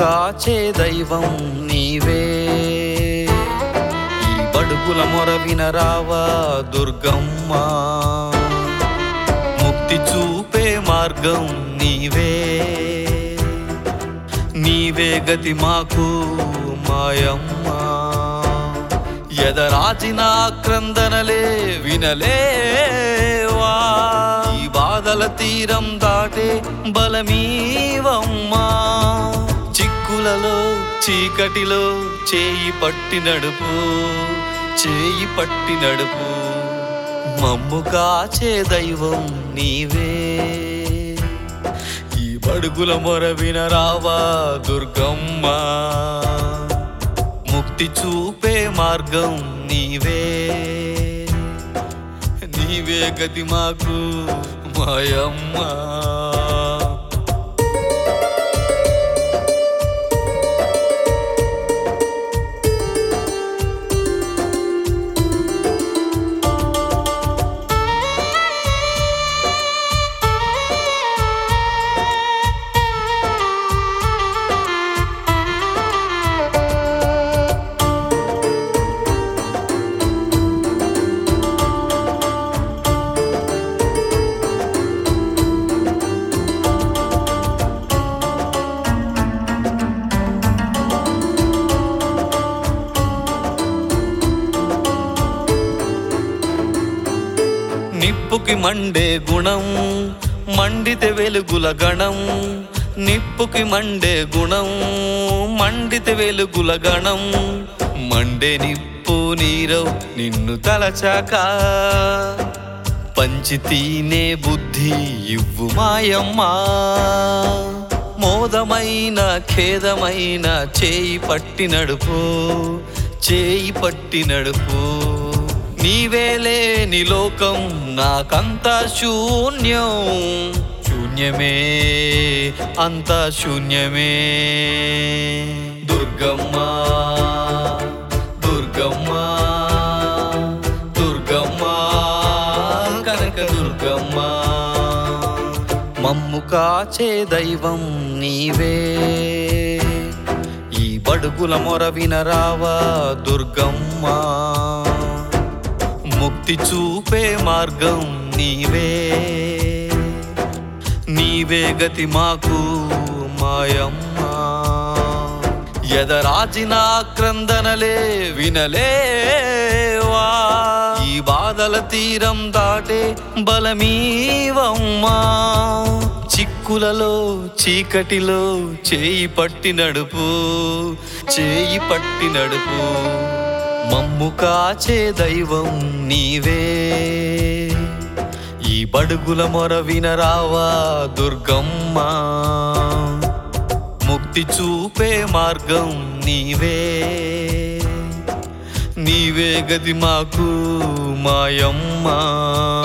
కాచే దైవం నీవే ఈ బడుగుల మొర వినరావా దుర్గమ్మ ముక్తి చూపే మార్గం నీవే నీవే గతి మాకు మాయమ్మ ఎదరాచిన క్రందనలే వినలేవా ఈ బాధల తీరం దాటే బలమీవమ్మా చిక్కులలో చీకటిలో చేయి పట్టి నడుపు చేయి పట్టి నడుపు మమ్ము కాచే దైవం నీవే ఈ బడుగుల మొర వినరావా దుర్గమ్మ ముక్తి చూపే మార్గం నీవే నీవే గతి మాకు మాయమ్మ నిప్పుకి మండే గుణం మండితే వెలుగుల గణం నిప్పుకి మండే గుణం మండితే వెలుగుల గణం మండే నిప్పు నీరవ్ నిన్ను తలచాక పంచితీనే బుద్ధి ఇవ్వు మాయమ్మా మోదమైన ఖేదమైన చేయి పట్టి నడుపు చేయి పట్టి నడుపు నీవే లేని లోకం నాకంతా శూన్యం శూన్యమే అంతా శూన్యమే దుర్గమ్మ దుర్గమ్మ దుర్గమ్మ కనక దుర్గమ్మ మమ్ము కాచే దైవం నీవే ఈ బడుగుల మొర వినరావా దుర్గమ్మ ముక్తి చూపే మార్గం నీవే నీవే గతి మాకు మాయమ్మ ఎదరాచిన క్రందనలే వినలేవా ఈ బాధల తీరం దాటే బలమీవమ్మా చిక్కులలో చీకటిలో చేయి పట్టి నడుపు చేయి పట్టి నడుపు మమ్ము కాచే దైవం నీవే ఈ బడుగుల మొర వినరావా దుర్గమ్మ ముక్తి చూపే మార్గం నీవే నీవే గది మాకు మాయమ్మ